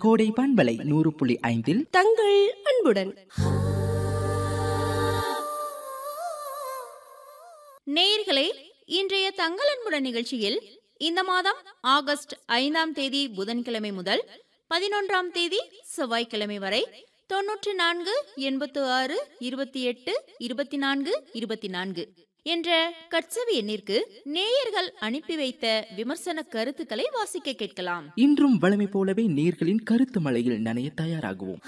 கோடை பண்பலை நூறு புள்ளி ஐந்தில் தங்கள் அன்புடன் நேயர்களே இன்றைய தங்கள் அன்புடன் நிகழ்ச்சியில் இந்த மாதம் ஆகஸ்ட் ஐந்தாம் தேதி புதன்கிழமை முதல் பதினொன்றாம் தேதி செவ்வாய்க்கிழமை வரை தொன்னூற்று நான்கு எண்பத்து ஆறு இருபத்தி எட்டு இருபத்தி நான்கு இருபத்தி நான்கு என்ற கட்சவி எண்ணிற்கு நேயர்கள் அனுப்பி வைத்த விமர்சன கருத்துக்களை வாசிக்க கேட்கலாம் இன்றும் வழமை போலவே நேர்களின் கருத்து மழையில் நனைய தயாராகுவோம்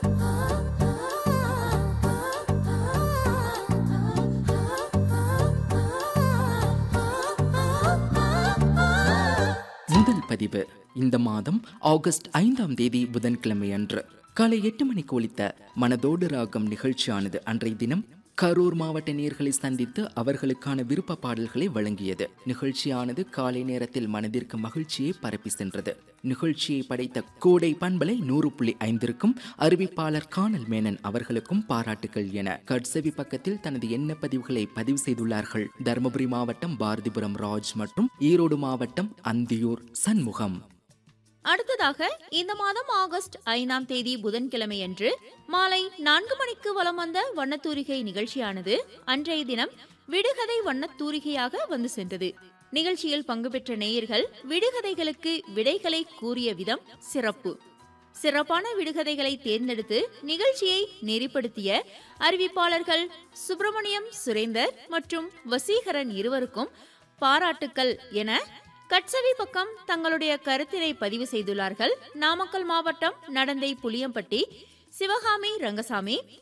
முதல் பதிவு இந்த மாதம் ஆகஸ்ட் ஐந்தாம் தேதி புதன்கிழமை அன்று காலை எட்டு மணிக்கு ஒலித்த மனதோடு ராகம் நிகழ்ச்சியானது அன்றைய தினம் கரூர் மாவட்ட நேர்களை சந்தித்து அவர்களுக்கான விருப்ப பாடல்களை வழங்கியது நிகழ்ச்சியானது காலை நேரத்தில் மனதிற்கு மகிழ்ச்சியை பரப்பி சென்றது நிகழ்ச்சியை படைத்த கோடை பண்பலை நூறு புள்ளி ஐந்திற்கும் அறிவிப்பாளர் காணல் மேனன் அவர்களுக்கும் பாராட்டுகள் என கட்சவி பக்கத்தில் தனது எண்ண பதிவுகளை பதிவு செய்துள்ளார்கள் தருமபுரி மாவட்டம் பாரதிபுரம் ராஜ் மற்றும் ஈரோடு மாவட்டம் அந்தியூர் சண்முகம் அடுத்ததாக இந்த மாதம் ஆகஸ்ட் ஐந்தாம் தேதி புதன்கிழமையன்று மாலை நான்கு மணிக்கு வலம் வந்த வண்ணத்தூரிகை நிகழ்ச்சியானது அன்றைய தினம் விடுகதை வண்ணத்தூரிகையாக வந்து சென்றது நிகழ்ச்சியில் பங்கு பெற்ற நேயர்கள் விடுகதைகளுக்கு விடைகளை கூறிய விதம் சிறப்பு சிறப்பான விடுகதைகளை தேர்ந்தெடுத்து நிகழ்ச்சியை நெறிப்படுத்திய அறிவிப்பாளர்கள் சுப்பிரமணியம் சுரேந்தர் மற்றும் வசீகரன் இருவருக்கும் பாராட்டுக்கள் என கட்சவி பக்கம் தங்களுடைய கருத்தினை பதிவு செய்துள்ளார்கள் நாமக்கல் மாவட்டம் நடந்தை புளியம்பட்டி சிவகாமி ரங்கசாமி